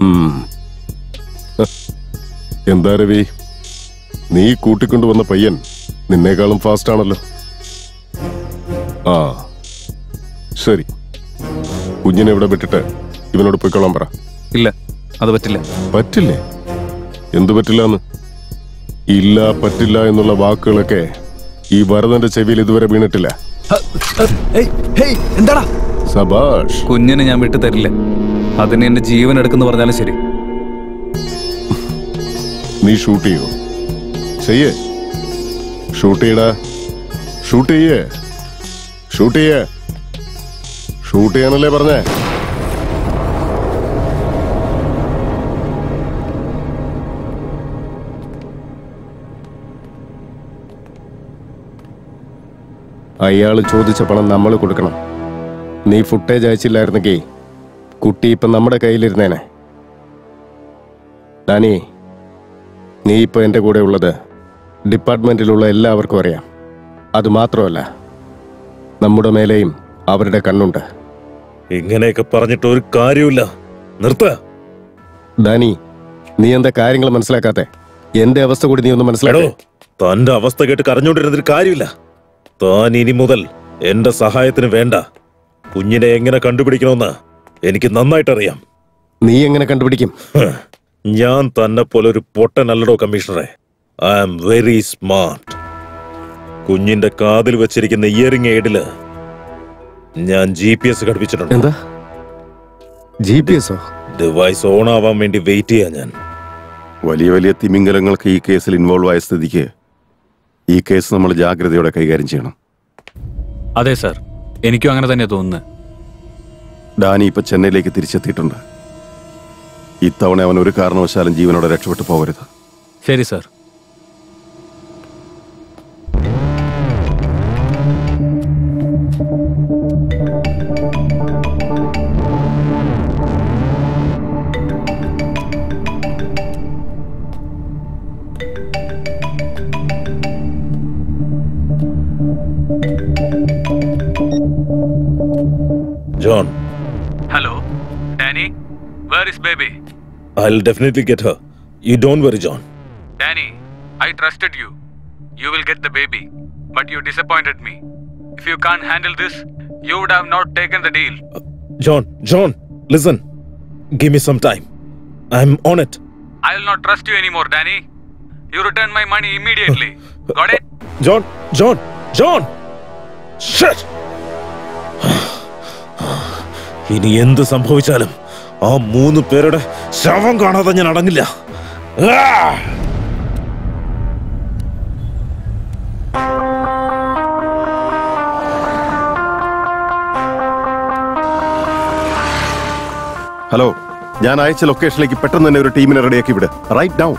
ഉം. ഹ. എന്താ രവി നീ കൂട്ടിക്കൊണ്ടുവന്ന പയ്യൻ നിന്നേക്കാളും ഫാസ്റ്റ് ആണല്ലോ ആ ശരി കുഞ്ഞിനെ ഇവിടെ വിട്ടിട്ട് ഇവനോട് പോയിക്കൊള്ളാൻ പറ ഇല്ല അത് പറ്റില്ല പറ്റില്ലേ എന്തു പറ്റില്ലാന്ന് ഇല്ല പറ്റില്ല എന്നുള്ള വാക്കുകളൊക്കെ ഈ ഭരതന്റെ ചെവിയിൽ ഇതുവരെ വീണിട്ടില്ല എന്താടാ സബാഷ് കുഞ്ഞിനെ ഞാൻ വിട്ടു തരില്ല അതിന് എന്റെ ജീവൻ എടുക്കുന്നു പറഞ്ഞാലും ശരി നീ ഷൂട്ട് ചെയ്യോ ചെയ്യേ ഷൂട്ട് ചെയ്യടാ ഷൂട്ട് ചെയ്യേ ഷൂട്ട് ചെയ്യേ ഷൂട്ട് ചെയ്യാനല്ലേ പറഞ്ഞേ അയാൾ ചോദിച്ച പണം നമ്മൾ കൊടുക്കണം നീ ഫുട്ടേജ് അയച്ചില്ലായിരുന്നെങ്കിൽ കുട്ടി ഇപ്പം നമ്മുടെ കയ്യിലിരുന്നേനെ ഡാനി നീ ഇപ്പോൾ എൻ്റെ കൂടെ ഉള്ളത് ഡിപ്പാർട്ട്മെൻറ്റിലുള്ള എല്ലാവർക്കും അറിയാം അത് മാത്രമല്ല നമ്മുടെ മേലെയും അവരുടെ കണ്ണുണ്ട് ഇങ്ങനെയൊക്കെ പറഞ്ഞിട്ട് ഒരു കാര്യമില്ല നിർത്ത ഡാനി നീ എന്താ കാര്യങ്ങൾ മനസ്സിലാക്കാത്തെ എന്റെ അവസ്ഥ കൂടി നീ ഒന്ന് എടോ മനസ്സിലാക്കോ തന്റെ അവസ്ഥ കേട്ട് കരഞ്ഞോണ്ടിരുന്നൊരു കാര്യമില്ല താൻ ഇനി മുതൽ എന്റെ സഹായത്തിന് വേണ്ട കുഞ്ഞിനെ എങ്ങനെ കണ്ടുപിടിക്കണമെന്ന് എനിക്ക് നന്നായിട്ട് അറിയാം നീ എങ്ങനെ കണ്ടുപിടിക്കും ഹ്, ഞാൻ തന്നെ പോലെ ഒരു പൊട്ടനല്ലടോ കമ്മീഷണറെ ഐ ആം വെരി സ്മാർട്ട് കുഞ്ഞിന്റെ കാതിൽ വെച്ചിരിക്കുന്ന ഇയറിംഗ് എയ്ഡില് ഞാൻ ജി പി എസ് ഘടിപ്പിച്ചിട്ടുണ്ട് എന്താ ജി പി എസോ ഡിവൈസ് ഓൺ ആവാൻ വേണ്ടി വെയിറ്റ് ചെയ്യാൻ ഞാൻ വലിയ വലിയ തിമിംഗലങ്ങൾക്ക് ഈ കേസിൽ ഇൻവോൾവ് ആയ സ്ഥിതിക്ക് ഈ കേസ് നമ്മൾ ജാഗ്രതയോടെ കൈകാര്യം ചെയ്യണം അതെ സാർ എനിക്കും അങ്ങനെ തന്നെ തോന്നുന്നത് ഡാനി ഇപ്പൊ ചെന്നൈയിലേക്ക് തിരിച്ചെത്തിയിട്ടുണ്ട് ഇത്തവണ അവൻ ഒരു കാരണവശാലും ജീവനോടെ രക്ഷപ്പെട്ടു പോകരുത് ശരി sir John hello Danny where is baby I definitely get her you don't worry John Danny, I trusted you. You will get the baby. But you disappointed me. If you can't handle this, you would have not taken the deal. John, John, listen. Give me some time. I'm on it. I will not trust you anymore, Danny. You return my money immediately. Got it? John, John, John! Shit! ഇനി എന്ത് സംഭവിച്ചാലും ആ മൂന്ന് പേരുടെ ശവം കാണാതെ ഞാൻ അടങ്ങില്ല ആ! ഹലോ ഞാൻ അയച്ച ലൊക്കേഷനിലേക്ക് പെട്ടെന്ന് തന്നെ ഒരു ടീമിനെ റെഡിയാക്കി വിട് റൈറ്റ് ഡൗൺ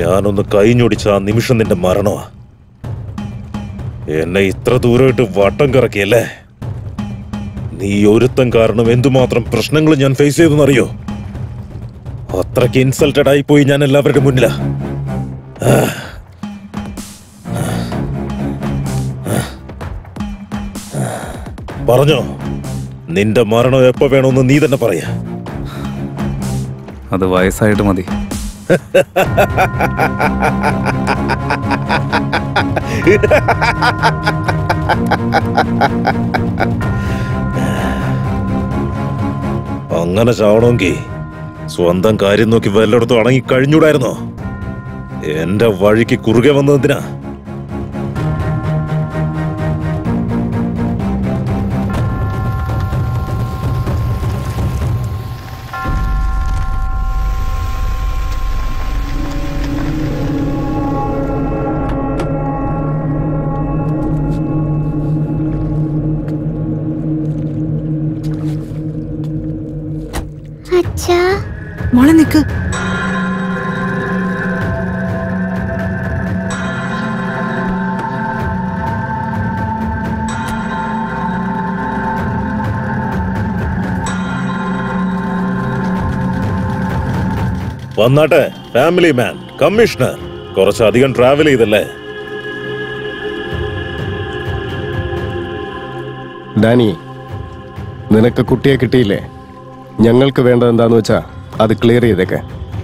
ഞാനൊന്ന് കൈഞ്ഞൊടിച്ച ആ നിമിഷം നിന്റെ മരണമാ എന്നെ ഇത്ര ദൂരമായിട്ട് വട്ടം കറക്കിയല്ലേ നീ ഒരുത്തം കാരണം എന്തുമാത്രം പ്രശ്നങ്ങൾ ഞാൻ ഫേസ് ചെയ്തെന്നറിയോ അത്രയ്ക്ക് ഇൻസൾട്ടഡ് ആയി പോയി ഞാൻ എല്ലാവരുടെ മുന്നിലാ ആ. പറഞ്ഞോ നിന്റെ മരണം എപ്പോ വേണമെന്ന് നീ തന്നെ പറയാ അത് വയസ്സായിട്ട് മതി അങ്ങനെ ചാവണമെങ്കിൽ സ്വന്തം കാര്യം നോക്കി വല്ലയിടത്തും അടങ്ങി കഴിഞ്ഞൂടായിരുന്നോ എന്റെ വഴിക്ക് കുറുകെ വന്നതിനാ അച്ഛാ മോളെ നിക്ക് വന്നാട്ടെ ഫാമിലി മാൻ കമ്മീഷണർ കുറച്ചധികം ട്രാവൽ ചെയ്തല്ലേ ഡാനി നിനക്ക് കുട്ടിയെ കിട്ടിയില്ലേ ഞങ്ങൾക്ക് വേണ്ടത് എന്താന്ന് വെച്ചാ അത് ക്ലിയർ ചെയ്തേക്കെ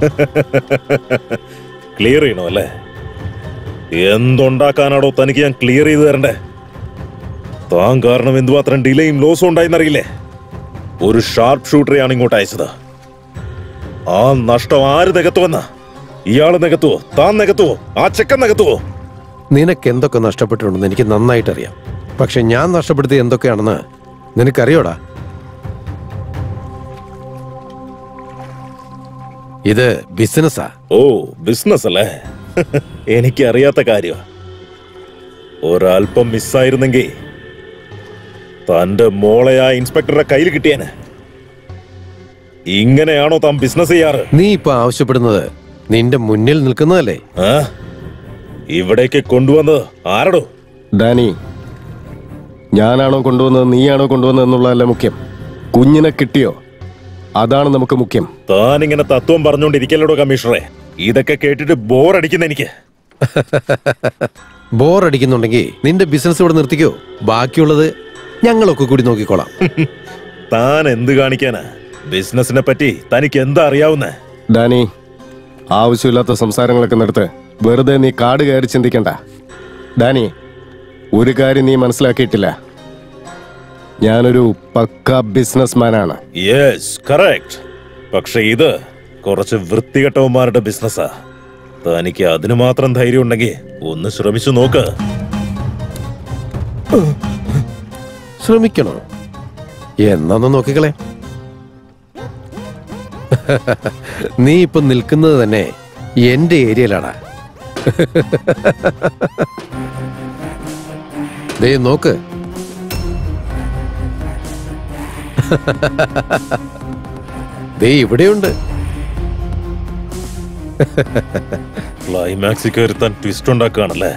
ക്ലിയർ ചെയ്യണോ അല്ലേ എന്തുണ്ടാക്കാനാടോ തനിക്ക് ഞാൻ ക്ലിയർ ചെയ്ത് തരണ്ടേ താൻ കാരണം എന്തുമാത്രം ഡിലേയും ലോസും ഉണ്ടായിന്നറിയില്ലേ ഒരു ഷാർപ്പ് ഷൂട്ടറെയാണ് ഇങ്ങോട്ട് അയച്ചത് ആ നഷ്ടം ആര് നികത്തുവെന്ന ഇയാള് നികത്തുവോ താൻ നികത്തുവോ ആ ചെക്കൻ നികത്തുവോ നിനക്ക് എന്തൊക്കെ നഷ്ടപ്പെട്ടിട്ടുണ്ടെന്ന് എനിക്ക് നന്നായിട്ടറിയാം പക്ഷെ ഞാൻ നഷ്ടപ്പെടുത്തിയത് എന്തൊക്കെയാണെന്ന് നിനക്കറിയോടാ ഇത് ബിസിനസ്സാ ഓ ബിസിനസ് അല്ലേ എനിക്ക് അറിയാത്ത കാര്യമാ ഒരല്പം മിസ്സായിരുന്നെങ്കിൽ തന്റെ മോളെ ആ ഇൻസ്പെക്ടറുടെ കയ്യിൽ കിട്ടിയേനെ ഇങ്ങനെയാണോ താൻ ബിസിനസ് ചെയ്യാറ് നീ ഇപ്പൊ ആവശ്യപ്പെടുന്നത് നിന്റെ മുന്നിൽ നിൽക്കുന്നതല്ലേ ആ? ഇവിടേക്ക് കൊണ്ടുവന്നത് ആരടോ ഡാനി ഞാനാണോ കൊണ്ടുവന്നത് നീയാണോ കൊണ്ടുവന്നത് എന്നുള്ളതല്ല മുഖ്യം കുഞ്ഞിനെ കിട്ടിയോ അതാണ് നമുക്ക് മുഖ്യം താൻ ഇങ്ങനെ തത്വം പറഞ്ഞുകൊണ്ടിരിക്കല്ലോ കമ്മീഷണറെ ഇതൊക്കെ കേട്ടിട്ട് ബോറടിക്കുന്ന എനിക്ക് ബോർ അടിക്കുന്നുണ്ടെങ്കിൽ നിന്റെ ബിസിനസ് ഇവിടെ നിർത്തിക്കോ ബാക്കിയുള്ളത് ഞങ്ങളൊക്കെ കൂടി നോക്കിക്കോളാം താൻ എന്ത് കാണിക്കാനാ ബിസിനസിനെ പറ്റി തനിക്ക് എന്താ അറിയാവുന്നേ ഡാനി ആവശ്യമില്ലാത്ത സംസാരങ്ങളൊക്കെ നിർത്ത് വെറുതെ നീ കാട് കയറി ചിന്തിക്കണ്ട ഡാനി ഒരു കാര്യം നീ മനസ്സിലാക്കിയിട്ടില്ല ഞാനൊരു പക്ക ബിസിനസ്മാനാണ് യെസ് കറക്റ്റ് പക്ഷെ ഇത് കുറച്ച് വൃത്തികെട്ടവന്മാരുടെ ബിസിനസ്സാ തനിക്ക് അതിന് മാത്രം ധൈര്യം ഉണ്ടെങ്കിൽ ഒന്ന് ശ്രമിച്ചു നോക്ക് ശ്രമിക്കണോ എന്നൊന്ന് നോക്കിക്കളെ നീ ഇപ്പൊ നിൽക്കുന്നത് തന്നെ എന്റെ ഏരിയയിലാടാ ദേ നോക്ക് ദേ ഇവിടെയുണ്ട് ക്ലൈമാക്സിൽ കയറി താൻ ട്വിസ്റ്റ് ഉണ്ടാക്കുകയാണല്ലേ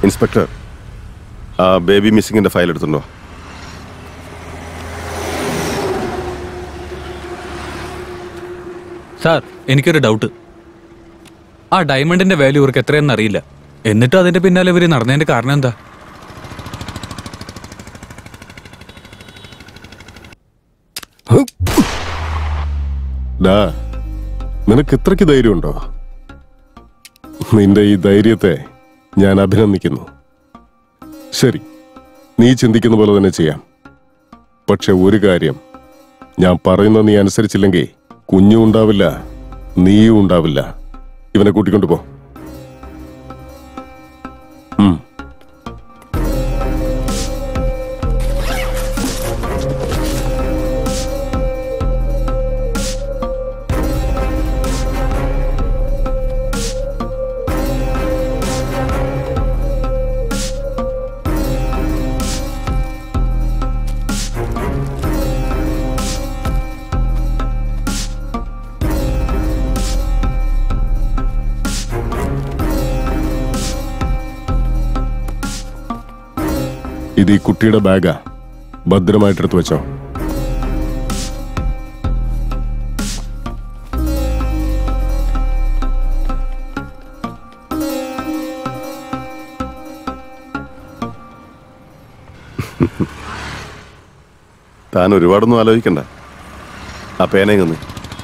ഇൻസ്പെക്ടർ ആ ബേബി മിസ്സിങ്ങിന്റെ ഫയൽ എടുത്തുണ്ടോ സാർ എനിക്കൊരു ഡൗട്ട് ആ ഡയമണ്ടിന്റെ വാല്യൂ ഇവർക്ക് എത്രയെന്ന് അറിയില്ല എന്നിട്ടും അതിന്റെ പിന്നാലെ ഇവര് നടന്നതിന്റെ കാരണം എന്താ ഡാ നിനക്ക് ഇത്രയ്ക്ക് ധൈര്യമുണ്ടോ നിന്റെ ഈ ധൈര്യത്തെ ഞാൻ അഭിനന്ദിക്കുന്നു ശരി നീ ചിന്തിക്കുന്ന പോലെ തന്നെ ചെയ്യാം പക്ഷെ ഒരു കാര്യം ഞാൻ പറയുന്നത് നീ അനുസരിച്ചില്ലെങ്കിൽ കുഞ്ഞും ഉണ്ടാവില്ല നീയും ഉണ്ടാവില്ല ഇവനെ കൂട്ടിക്കൊണ്ടു പോ ഉം. ഇത് ഈ കുട്ടിയുടെ ബാഗാ ഭദ്രമായിട്ട് എടുത്തു വെച്ചോ താൻ ഒരുപാടൊന്നും ആലോചിക്കണ്ട ആ പേനയെന്ന്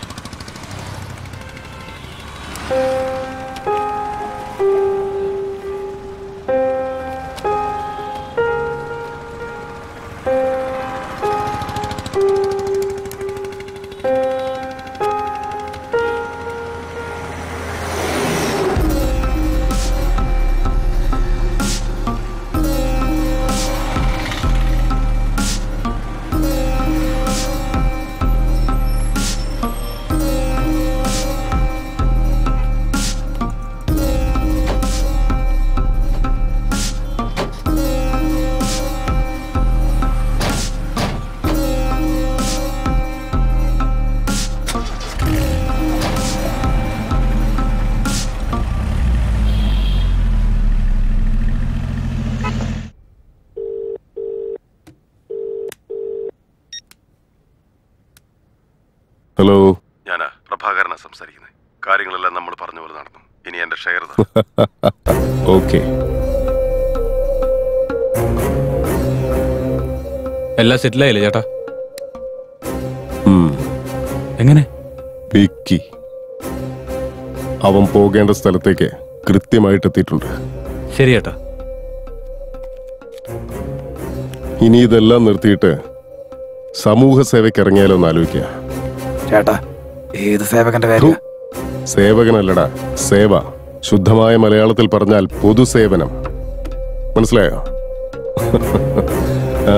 ഹലോ ഞാനാ പ്രഭാകരനാ സംസാരിക്കുന്നത് കാര്യങ്ങളെല്ലാം നമ്മൾ പറഞ്ഞ പോലെ നടന്നു ഇനി എന്റെ ഷെയർ ഓക്കെ എല്ലാം സെറ്റിൽ ആയില്ലേ ചേട്ടാ ഉം. എങ്ങനെ വിക്കി അവൻ പോകേണ്ട സ്ഥലത്തേക്ക് കൃത്യമായിട്ട് എത്തിയിട്ടുണ്ട് ശരി ചേട്ടാ ഇനി ഇതെല്ലാം നിർത്തിയിട്ട് സമൂഹ സേവയ്ക്ക് ഇറങ്ങിയാലോ എന്ന് ആലോചിക്കുക ചേട്ടാ ഏത് സേവകന്റെ ഹു, സേവകനല്ലടാ സേവ ശുദ്ധമായ മലയാളത്തിൽ പറഞ്ഞാൽ പൊതുസേവനം മനസ്സിലായോ ആ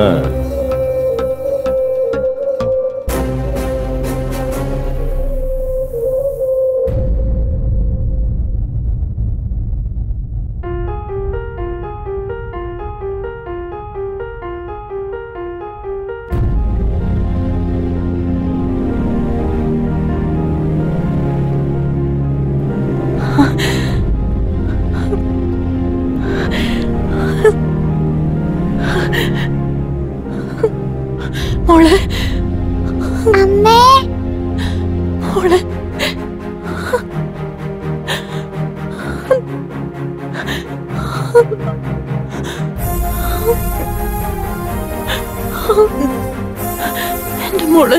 മോളെ അമ്മേ മോളെ എന്റെ മോള്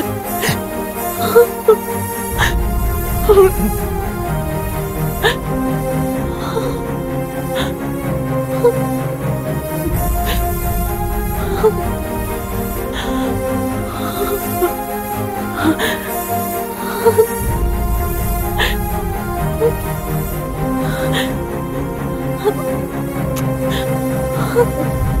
ആ